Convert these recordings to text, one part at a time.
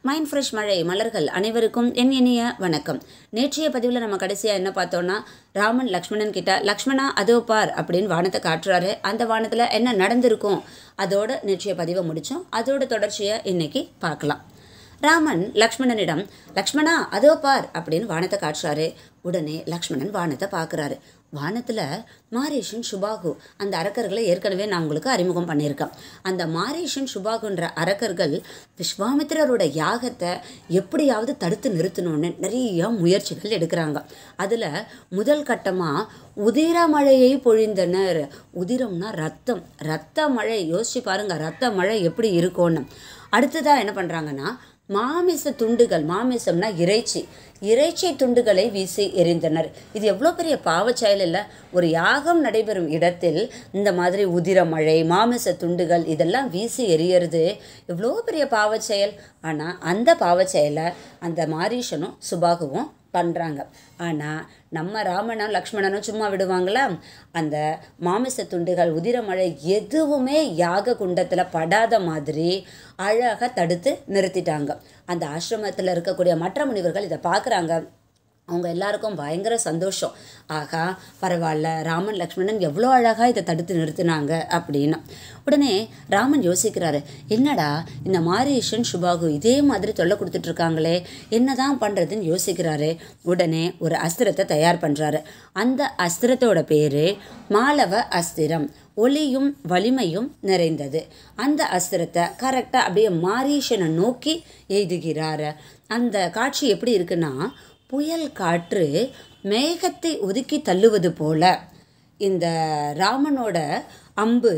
mind fresh மழை மலர்கள் அனைவருக்கும் என் இனிய வணக்கம் நேற்றைய பதிவில் நம்ம கடைசியாக என்ன பார்த்தோன்னா ராமன் லக்ஷ்மணன் கிட்ட லக்ஷ்மணா அதோ பார் அப்படின்னு வானத்தை காட்டுறாரு அந்த வானத்தில் என்ன நடந்திருக்கும் அதோட நேற்றைய பதிவை முடித்தோம் அதோட தொடர்ச்சியை இன்னைக்கு பார்க்கலாம் ராமன் லக்ஷ்மணனிடம் லக்ஷ்மணா அதோ பார் அப்படின்னு வானத்தை காட்டுறாரு உடனே லக்ஷ்மணன் வானத்தை பார்க்குறாரு வானத்தில் மாரேஷன் சுபாகு அந்த அரக்கர்களை ஏற்கனவே நான் உங்களுக்கு அறிமுகம் பண்ணியிருக்கேன் அந்த மாரேஷன் சுபாகுன்ற அரக்கர்கள் விஸ்வாமித்திரரோட யாகத்தை எப்படியாவது தடுத்து நிறுத்தணும்னு நிறைய முயற்சிகள் எடுக்கிறாங்க அதில் முதல் கட்டமாக உதிர மழையை பொழிந்தனர் உதிரம்னா ரத்தம் ரத்த மழை யோசிச்சு பாருங்க ரத்த மழை எப்படி இருக்கும்னு அடுத்ததாக என்ன பண்ணுறாங்கன்னா மாமிச துண்டுகள் மாமிசம்னா இறைச்சி இறைச்சி துண்டுகளை வீசி எறிந்தனர் இது எவ்வளோ பெரிய பாவச் செயல் இல்லை ஒரு யாகம் நடைபெறும் இடத்தில் இந்த மாதிரி உதிர மழை மாமிச துண்டுகள் இதெல்லாம் வீசி எறியறது எவ்வளோ பெரிய பாவச் செயல் ஆனால் அந்த பாவச் செயலை அந்த மாரீஷனும் சுபாகுவும் பண்ணுறாங்க ஆனால் நம்ம ராமனும் லக்ஷ்மணனும் சும்மா விடுவாங்களா அந்த மாமிச துண்டுகள் உதிரமழை எதுவுமே யாக குண்டத்தில் படாத மாதிரி அழகாக தடுத்து நிறுத்திட்டாங்க அந்த ஆசிரமத்தில் இருக்கக்கூடிய மற்ற முனிவர்கள் இதை பார்க்குறாங்க அவங்க எல்லாருக்கும் பயங்கர சந்தோஷம் ஆகா பரவாயில்ல ராமன் லக்ஷ்மணன் எவ்வளோ அழகாக இதை தடுத்து நிறுத்தினாங்க அப்படின்னு உடனே ராமன் யோசிக்கிறாரு என்னடா இந்த மாரீஷன் சுபாகு இதே மாதிரி தொல்லை கொடுத்துட்ருக்காங்களே என்ன தான் பண்ணுறதுன்னு யோசிக்கிறாரு உடனே ஒரு அஸ்திரத்தை தயார் பண்ணுறாரு அந்த அஸ்திரத்தோட பேர் மாலவ அஸ்திரம் ஒளியும் வலிமையும் நிறைந்தது அந்த அஸ்திரத்தை கரெக்டாக அப்படியே மாரீஷனை நோக்கி எய்துகிறார் அந்த காட்சி எப்படி இருக்குன்னா புயல் காற்று மேகத்தை ஒதுக்கி தள்ளுவது போல இந்த ராமனோட அம்பு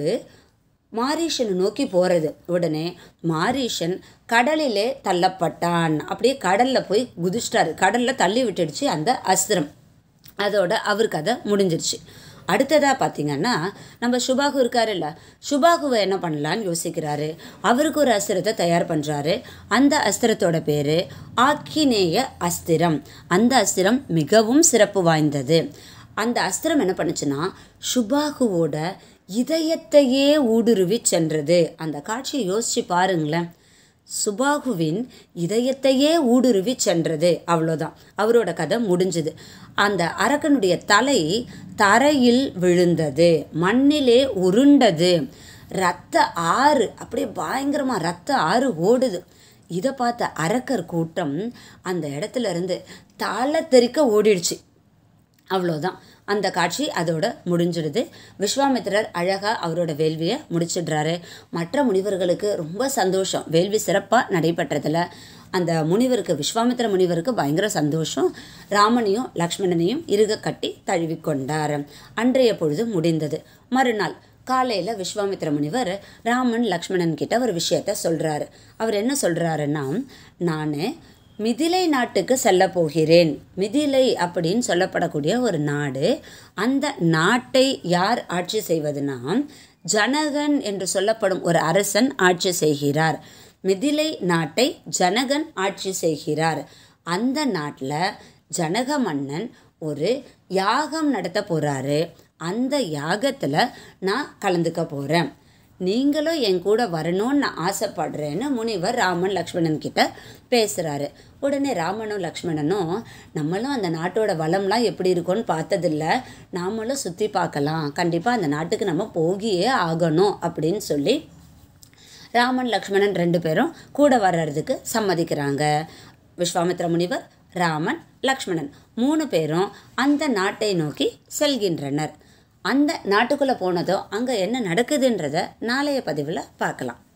மாரீஷனை நோக்கி போகிறது உடனே மாரீஷன் கடலிலே தள்ளப்பட்டான் அப்படியே கடலில் போய் குதிச்சிட்டாரு கடலில் தள்ளி விட்டுடுச்சு அந்த அஸ்திரம் அதோட அவர் கதை முடிஞ்சிருச்சு அடுத்ததாக பார்த்தீங்கன்னா நம்ம சுபாகு இருக்காருல்ல சுபாகுவை என்ன பண்ணலான்னு யோசிக்கிறாரு அவருக்கு ஒரு அஸ்திரத்தை தயார் பண்ணுறாரு அந்த அஸ்திரத்தோட பேர் ஆக்கினேய அஸ்திரம் அந்த அஸ்திரம் மிகவும் சிறப்பு வாய்ந்தது அந்த அஸ்திரம் என்ன பண்ணுச்சுன்னா சுபாகுவோட இதயத்தையே ஊடுருவி சென்றது அந்த காட்சியை யோசிச்சு பாருங்களேன் சுபாகுவின் இதயத்தையே ஊடுருவி சென்றது அவ்வளோதான் அவரோட கதை முடிஞ்சுது அந்த அரக்கனுடைய தலை தரையில் விழுந்தது மண்ணிலே உருண்டது ரத்த ஆறு அப்படியே பயங்கரமாக ரத்த ஆறு ஓடுது இதை பார்த்த அரக்கர் கூட்டம் அந்த இடத்துல இருந்து தலை தெறிக்க ஓடிடுச்சு அவ்வளோதான் அந்த காட்சி அதோட முடிஞ்சிடுது விஸ்வாமித்திரர் அழகாக அவரோட வேள்வியை முடிச்சிடுறாரு மற்ற முனிவர்களுக்கு ரொம்ப சந்தோஷம் வேள்வி சிறப்பாக நடைபெற்றதில் அந்த முனிவருக்கு விஸ்வாமித்திர முனிவருக்கு பயங்கர சந்தோஷம் ராமனையும் லக்ஷ்மணனையும் இருக கட்டி தழுவிக்கொண்டார் அன்றைய பொழுது முடிந்தது மறுநாள் காலையில் விஸ்வாமித்திர முனிவர் ராமன் லக்ஷ்மணன் கிட்ட ஒரு விஷயத்த சொல்கிறாரு அவர் என்ன சொல்கிறாருன்னா நான் மிதிலை நாட்டுக்கு செல்ல போகிறேன் மிதிலை அப்படின்னு சொல்லப்படக்கூடிய ஒரு நாடு அந்த நாட்டை யார் ஆட்சி செய்வதுனா ஜனகன் என்று சொல்லப்படும் ஒரு அரசன் ஆட்சி செய்கிறார் மிதிலை நாட்டை ஜனகன் ஆட்சி செய்கிறார் அந்த நாட்டில் ஜனக மன்னன் ஒரு யாகம் நடத்த போகிறாரு அந்த யாகத்தில் நான் கலந்துக்க போகிறேன் நீங்களும் என் கூட வரணும்னு நான் ஆசைப்படுறேன்னு முனிவர் ராமன் லக்ஷ்மணன் கிட்ட பேசுகிறாரு உடனே ராமனும் லக்ஷ்மணனும் நம்மளும் அந்த நாட்டோட வளம்லாம் எப்படி இருக்கும்னு பார்த்ததில்ல நாமளும் சுற்றி பார்க்கலாம் கண்டிப்பாக அந்த நாட்டுக்கு நம்ம போகியே ஆகணும் அப்படின்னு சொல்லி ராமன் லக்ஷ்மணன் ரெண்டு பேரும் கூட வர்றதுக்கு சம்மதிக்கிறாங்க விஸ்வாமித்ர முனிவர் ராமன் லக்ஷ்மணன் மூணு பேரும் அந்த நாட்டை நோக்கி செல்கின்றனர் அந்த நாட்டுக்குள்ளே போனதோ அங்கே என்ன நடக்குதுன்றத நாளைய பதிவில் பார்க்கலாம்